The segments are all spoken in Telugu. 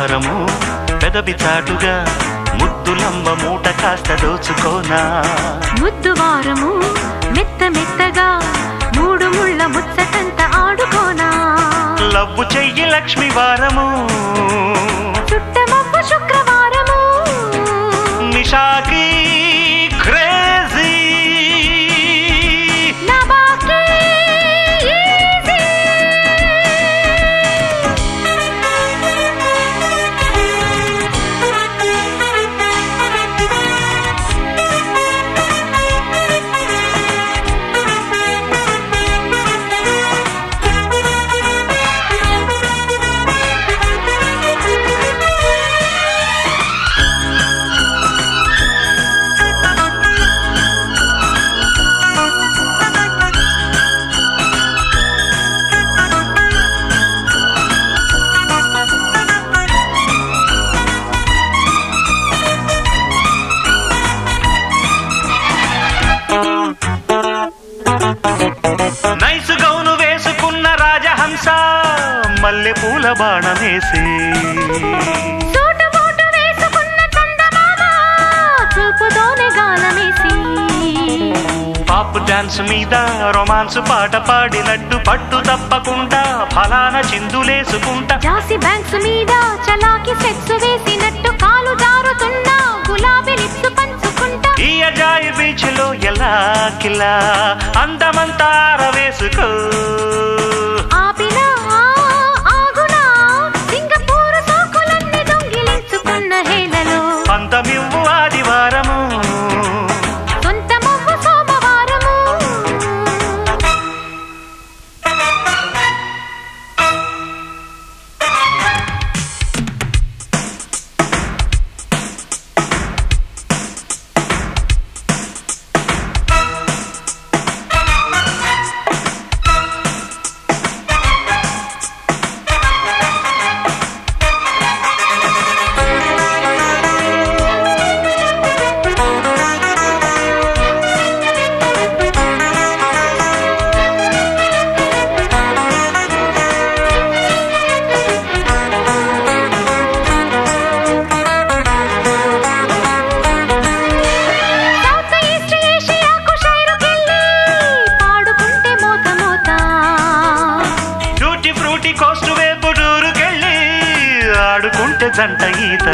వారము పెదవి చాటుగా ముద్దులమ్మ మూట కాస్త దోచుకోనా ముద్దు వారము మెత్త మెత్తగా మూడు ముళ్ళ ముచ్చటంత ఆడుకోనా లవ్వు చెయ్యి లక్ష్మి వారము చుట్టమవ్వ శుక్రవారము నిషాకి క్రేజీ నా బాకీ ఈజీ. నైసు గౌను వేసుకున్న రాజహంస మల్లె పూల బాణమేసి సూటు బూటు వేసుకున్న చందమామ చూపుతోనే గాలమేసి పాప్ డాన్స్ మీద రొమాన్స్ పాట పాడినట్టు పట్టు తప్పకుండా ఫలాన చిందులేసుకుంటా జాసి బ్యాంక్స్ మీద చలాకి సెక్స్ వేసినట్టు కాలు జారుతున్నా గులాబీ లిప్స్ పంచుకుంటా ఈ అజాయి బీచ్ లో ఎలా కిలా అందమంతా వేసుకో ఆపినా ఆగునా సింగపూర్ సోకులన్నీ దొంగిలించుకున్న హేళలో అంతమివ్వు ఆదివారము సొంతమవ్వ సోమవారము సౌత్ ఈస్ట్ ఏషియాకు షైరుకెళ్ళి పాడుకుంటే మోత మోత డ్యూటీ ఫ్రూటీ కోస్ట్ వైపు డూరుకెళ్ళి ఆడుకుంటే జంట ఈత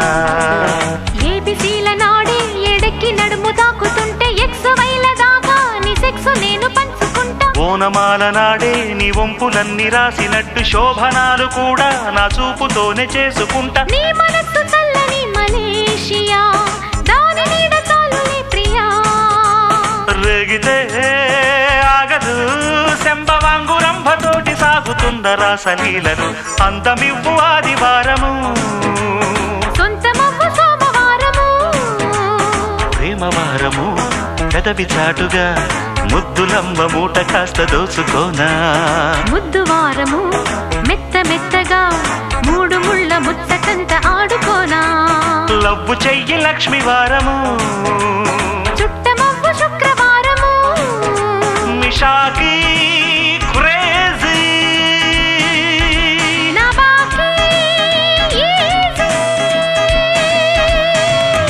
ఏబిసీల నాడి ఎడెక్కి నడుము దాకుతుంటే ఎక్స్ వైల దాకా నీ సెక్స్ నేను పంచుకుంటా ఓనమాల నాడే నీ వంపులన్నీ రాసినట్టు శోభనాలు కూడా నా చూపుతోనే చేసుకుంటా నీ మనస్సు చల్లని మలేషియా దాని నీడ చాలులే ప్రియా రేగితే ఆగదు శంభవాంగురంభతోటి సాగుతున్న రాసలీలను అందమివ్వు ఆదివారము సొంతమవ్వ సోమవారము ప్రేమవారము పెదవి చాటుగా ముద్దులమ్మ మూట కాస్త దోచుకోనా ముద్దు వారము మెత్త మెత్తగా మూడు ముళ్ళ ముచ్చటంత ఆడుకోనా లవ్వు చెయ్యి లక్ష్మి వారము చుట్టమవ్వ శుక్రవారము మిషాకి